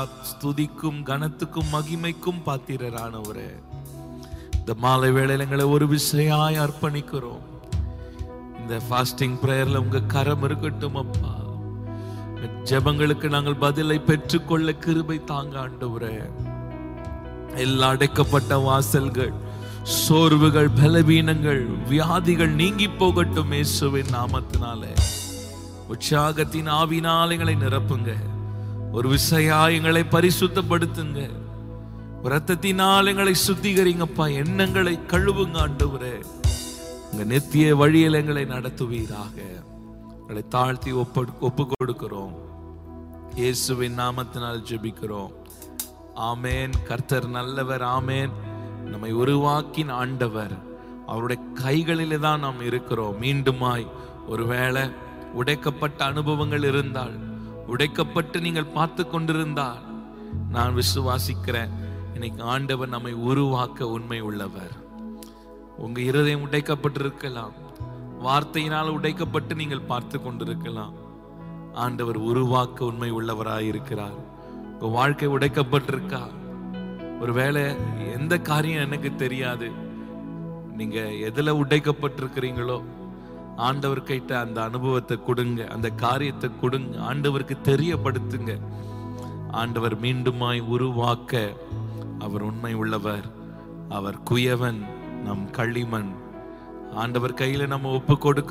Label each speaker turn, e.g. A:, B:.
A: ஸ்துதிக்கும் கனத்துக்கும் மகிமைக்கும் பாத்திரரானவரே இந்த மாலை வேளையில எங்களை ஒரு விஷயாய் அர்ப்பணிக்கிறோம் இந்த ஃபாஸ்டிங் பிரேயர்ல உங்க கரம் இருக்கட்டும் அப்பா இந்த ஜெபங்களுக்கு நாங்கள் பதிலை பெற்றுக்கொள்ள கிருபை தாங்க ஆண்டவரே எல்லா அடைக்கப்பட்ட வாசல்கள் சோர்வுகள் பலவீனங்கள் வியாதிகள் நீங்கி போகட்டும் இயேசுவின் நாமத்தினாலே உற்சாகத்தின் ஆவினால் எங்களை நிரப்புங்க ஒரு விசையா எங்களை பரிசுத்தப்படுத்துங்க ரத்தத்தினால் எங்களை சுத்திகரிங்கப்பா எண்ணங்களை கழுவுங்க ஆண்டவரே உங்க நித்திய வழியில் எங்களை நடத்துவீராக எங்களை தாழ்த்தி ஒப்பு ஒப்பு கொடுக்கிறோம் இயேசுவின் நாமத்தினால் ஜெபிக்கிறோம் ஆமேன் கர்த்தர் நல்லவர் ஆமேன் நம்மை உருவாக்கின ஆண்டவர் அவருடைய கைகளிலே தான் நாம் இருக்கிறோம் மீண்டுமாய் ஒருவேளை உடைக்கப்பட்ட அனுபவங்கள் இருந்தால் உடைக்கப்பட்டு நீங்கள் பார்த்து கொண்டிருந்தால் நான் விசுவாசிக்கிறேன் இன்னைக்கு ஆண்டவர் நம்மை உருவாக்க உண்மை உள்ளவர் உங்க இருதயம் உடைக்கப்பட்டிருக்கலாம் வார்த்தையினால் உடைக்கப்பட்டு நீங்கள் பார்த்து கொண்டிருக்கலாம் ஆண்டவர் உருவாக்க உண்மை உள்ளவராய் இருக்கிறார் உங்க வாழ்க்கை உடைக்கப்பட்டிருக்கா ஒருவேளை எந்த காரியம் எனக்கு தெரியாது நீங்க எதுல உடைக்கப்பட்டிருக்கிறீங்களோ ஆண்டவர் கிட்ட அந்த அனுபவத்தை கொடுங்க அந்த காரியத்தை கொடுங்க ஆண்டவருக்கு தெரியப்படுத்துங்க ஆண்டவர் மீண்டுமாய் உருவாக்க அவர் உண்மை உள்ளவர் அவர் குயவன் நம் களிமண் ஆண்டவர் கையில நம்ம ஒப்பு கொடுக்க